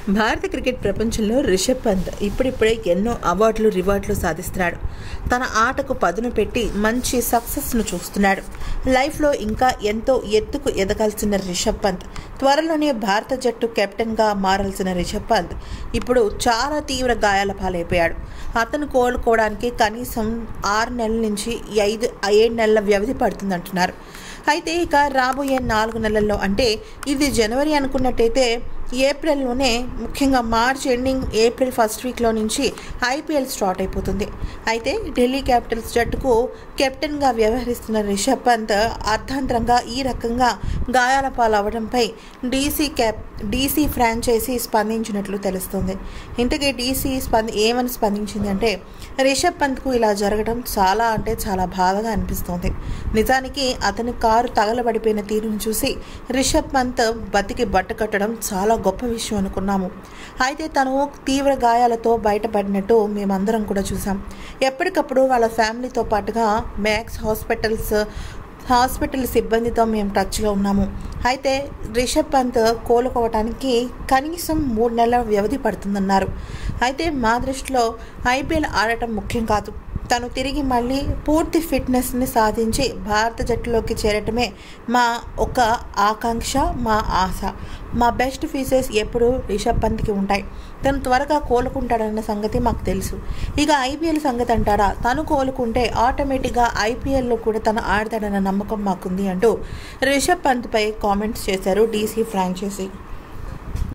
భారత క్రికెట్ ప్రపంచంలో రిషబ్ పంత్ ఇప్పుడిప్పుడే ఎన్నో అవార్డులు రివార్డులు సాధిస్తున్నాడు తన ఆటకు పదును పెట్టి మంచి సక్సెస్ను చూస్తున్నాడు లైఫ్లో ఇంకా ఎంతో ఎత్తుకు ఎదగాల్సిన రిషబ్ పంత్ త్వరలోనే భారత జట్టు కెప్టెన్గా మారాల్సిన రిషబ్ పంత్ ఇప్పుడు చాలా తీవ్ర గాయాల పాలైపోయాడు అతను కోలుకోవడానికి కనీసం ఆరు నెలల నుంచి ఐదు ఏడు నెలల వ్యవధి పడుతుందంటున్నారు అయితే ఇక రాబోయే నాలుగు నెలల్లో అంటే ఇది జనవరి అనుకున్నట్టయితే ఏప్రిల్లోనే ముఖ్యంగా మార్చ్ ఎండింగ్ ఏప్రిల్ ఫస్ట్ వీక్లో నుంచి ఐపీఎల్ స్టార్ట్ అయిపోతుంది అయితే ఢిల్లీ క్యాపిటల్స్ జట్టుకు కెప్టెన్గా వ్యవహరిస్తున్న రిషబ్ పంత్ అర్ధాంతరంగా ఈ రకంగా గాయాల పాలవడంపై డీసీ క్యాప్ డీసీ ఫ్రాంచైజీ స్పందించినట్లు తెలుస్తుంది ఇంతకీ డీసీ స్పంది ఏమని స్పందించింది అంటే రిషబ్ పంత్కు ఇలా జరగడం చాలా అంటే చాలా బాధగా అనిపిస్తోంది నిజానికి అతని కారు తగలబడిపోయిన తీరును చూసి రిషబ్ పంత్ బతికి బట్ట కట్టడం చాలా గొప్ప విషయం అనుకున్నాము అయితే తను తీవ్ర గాయాలతో బయటపడినట్టు మేమందరం కూడా చూసాం ఎప్పటికప్పుడు వాళ్ళ ఫ్యామిలీతో పాటుగా మ్యాక్స్ హాస్పిటల్స్ హాస్పిటల్ సిబ్బందితో మేము టచ్లో ఉన్నాము అయితే రిషబ్ పంత్ కోలుకోవటానికి కనీసం మూడు నెలల వ్యవధి పడుతుందన్నారు అయితే మా దృష్టిలో ఐపీఎల్ ఆడటం ముఖ్యం కాదు తను తిరిగి మళ్ళీ పూర్తి ఫిట్నెస్ని సాధించి భారత జట్టులోకి చేరటమే మా ఒక ఆకాంక్ష మా ఆశ మా బెస్ట్ ఫీచర్స్ ఎప్పుడు రిషబ్ పంత్కి ఉంటాయి తను త్వరగా కోలుకుంటాడన్న సంగతి మాకు తెలుసు ఇక ఐపీఎల్ సంగతి అంటారా తను కోలుకుంటే ఆటోమేటిక్గా ఐపీఎల్లో కూడా తను ఆడతాడన్న నమ్మకం మాకుంది అంటూ రిషబ్ పంత్పై కామెంట్స్ చేశారు డీసీ ఫ్రాంచైజీ